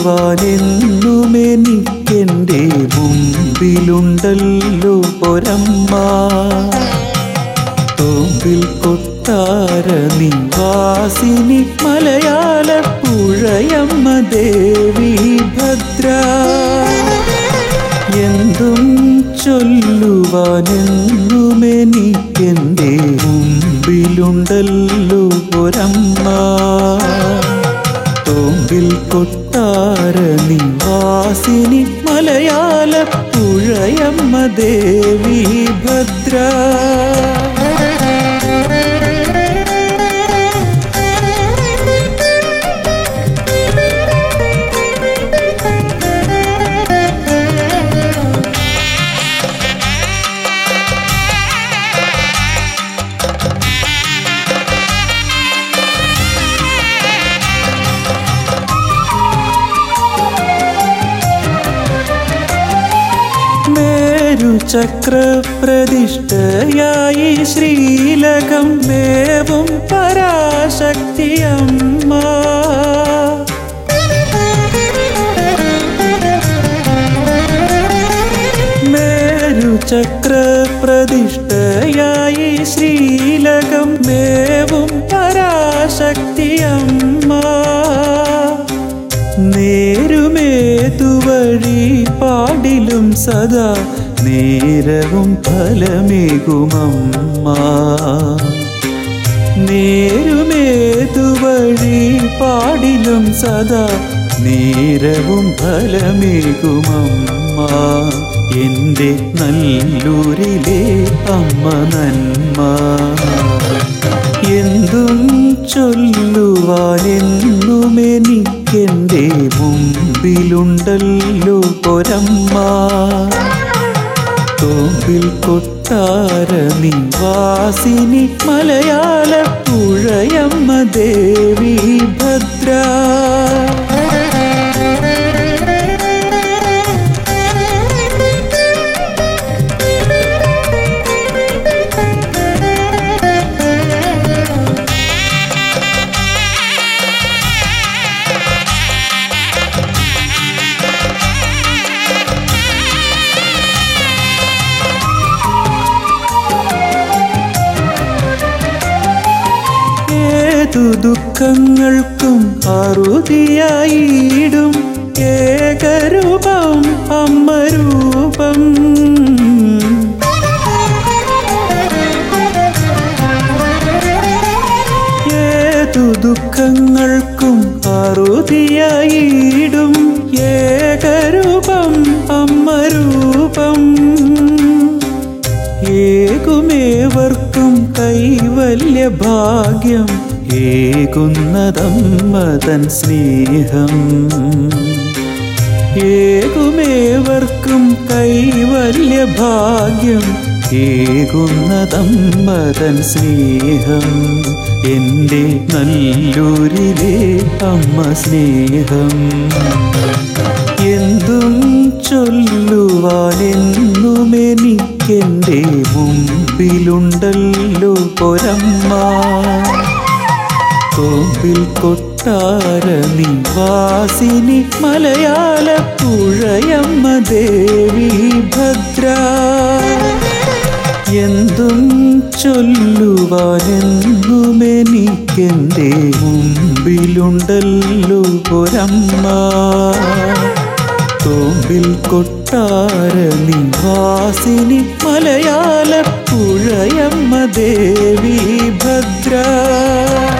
ചൊല്ലുവാനെന്നുമെനിക്കെൻ്റെ മുമ്പിലുണ്ടല്ലോ ഒരമ്മ തോമ്പിൽ കൊട്ടാര നിവാസിനി മലയാള പുഴയമ്മ ദേവി ഭദ്ര എന്തും ചൊല്ലുവാനെന്നുമെനിക്കെൻ്റെ മുമ്പിലുണ്ടല്ലോ ഒരമ്മ തോമ്പിൽ കൊട്ടാര നിവാസിനി മലയാള പുഴയമ്മ ദേവി ഭദ്ര മേരുചക്രപ്രതിഷ്ഠയായി ശ്രീലകം ദേവും പരാശക്തിയമ്മ മേരുചക്രപ്രതിഷ്ഠയായി ശ്രീലകം ദേവും പരാശക്തിയമ്മ നേരുമേതുവഴി പാടിലും സദാ നേരവും ഫലമേകുമമ്മ നേരുമേതുവഴി പാടിലും സദാ നേരവും ഫലമേകുമമ്മ എൻ്റെ നല്ലൂരിലെ അമ്മ നന്മ എന്തും ചൊല്ലുവാനെന്നുമെനിക്കെൻ്റെ മുമ്പിലുണ്ടല്ലോ ഒരമ്മ തോമ്പിൽ കൊട്ടാര നിവാസിനി മലയാള പുഴയമ്മ ദേവി ഭദ്ര ഏതു ദുഃഖങ്ങൾക്കും അറുതിയായിടും ഏകരൂപം അമ്മ രൂപം ഏതു ദുഃഖങ്ങൾക്കും അറുതിയായിടും ഏകരൂപം അമ്മ രൂപം ഏകുമേവർക്കും കൈവല്യ ഭാഗ്യം ഏകുന്നതമ്മ തൻ സ്നേഹം ഏകുമേവർക്കും കൈവല്യ ഭാഗ്യം ഏകുന്നതമ്മ തൻ സ്നേഹം എൻ്റെ നല്ലൂരിലെ അമ്മ സ്നേഹം എന്തും ചൊല്ലുവാനെന്നുമെനിക്കെൻ്റെ മുമ്പിലുണ്ടല്ലോ ഒരമ്മ തോമ്പിൽ കൊട്ടാര നിവാസിനി മലയാള പുഴയമ്മ ദേവി ഭദ്ര എന്തും ചൊല്ലുവാനെന്നുമെനിക്കെൻ്റെ മുമ്പിലുണ്ടല്ലോ ഒരമ്മ തോമ്പിൽ കൊട്ടാര നിവാസിനി മലയാള പുഴയമ്മ ദേവി ഭദ്ര